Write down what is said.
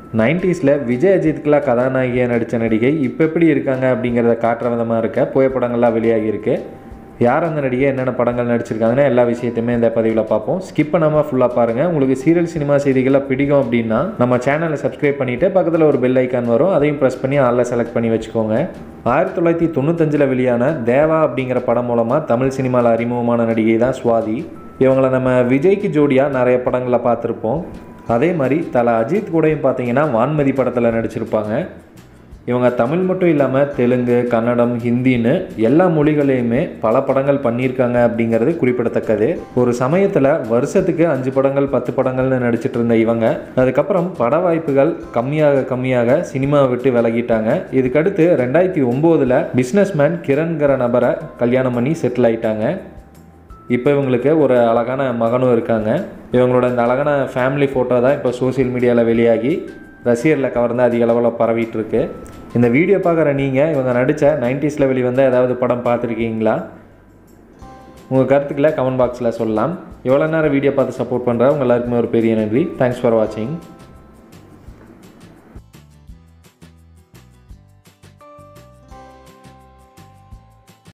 நைன்டிஸில் விஜய் அஜித்துக்குலாம் கதாநாயகியாக நடித்த நடிகை இப்போ எப்படி இருக்காங்க அப்படிங்கிறத காட்டுற விதமாக இருக்க புகைப்படங்கள்லாம் வெளியாகியிருக்கு யார் அந்த நடிகை என்னென்ன படங்கள் நடிச்சிருக்காங்கன்னு எல்லா விஷயத்தையுமே இந்த பதிவில் பார்ப்போம் ஸ்கிப் பண்ணாமல் ஃபுல்லாக பாருங்கள் உங்களுக்கு சீரியல் சினிமா செய்திகள்லாம் பிடிக்கும் அப்படின்னா நம்ம சேனலை சப்ஸ்கிரைப் பண்ணிவிட்டு பக்கத்தில் ஒரு பெல் ஐக்கான் வரும் அதையும் ப்ரெஸ் பண்ணி ஆளில் செலக்ட் பண்ணி வச்சுக்கோங்க ஆயிரத்தி தொள்ளாயிரத்தி தொண்ணூத்தஞ்சில் வெளியான தேவா அப்படிங்கிற படம் மூலமாக தமிழ் சினிமாவில் அறிமுகமான நடிகை தான் சுவாதி இவங்களை நம்ம விஜய்க்கு ஜோடியாக நிறைய படங்களில் பார்த்துருப்போம் அதே மாதிரி தலை அஜித் கூடயும் பார்த்தீங்கன்னா வான்மதி படத்தில் நடிச்சிருப்பாங்க இவங்க தமிழ் மட்டும் இல்லாமல் தெலுங்கு கன்னடம் ஹிந்தின்னு எல்லா மொழிகளையுமே பல படங்கள் பண்ணியிருக்காங்க அப்படிங்கிறது குறிப்பிடத்தக்கது ஒரு சமயத்தில் வருஷத்துக்கு அஞ்சு படங்கள் பத்து படங்கள்னு நடிச்சிட்டு இருந்த இவங்க அதுக்கப்புறம் பட வாய்ப்புகள் கம்மியாக கம்மியாக சினிமாவை விட்டு விலகிட்டாங்க இதுக்கடுத்து ரெண்டாயிரத்தி ஒம்போதில் பிஸ்னஸ்மேன் கிரண்கிற நபரை கல்யாணம் பண்ணி செட்டில் ஆயிட்டாங்க இப்போ இவங்களுக்கு ஒரு அழகான மகனும் இருக்காங்க இவங்களோட இந்த அழகான ஃபேமிலி ஃபோட்டோ தான் இப்போ சோஷியல் மீடியாவில் வெளியாகி ரசிகர்களை கவர்ந்து அதிக அளவில் பரவிட்டு இருக்கு இந்த வீடியோ பார்க்குற நீங்கள் இவங்க நடித்த நைன்டிஸில் வெளிவந்த ஏதாவது படம் பார்த்துருக்கீங்களா உங்கள் கருத்துக்களை கமெண்ட் பாக்ஸில் சொல்லலாம் எவ்வளோ நேரம் வீடியோ பார்த்து சப்போர்ட் பண்ணுற உங்கள் எல்லாருக்குமே ஒரு பெரிய நன்றி தேங்க்ஸ் ஃபார் வாட்சிங்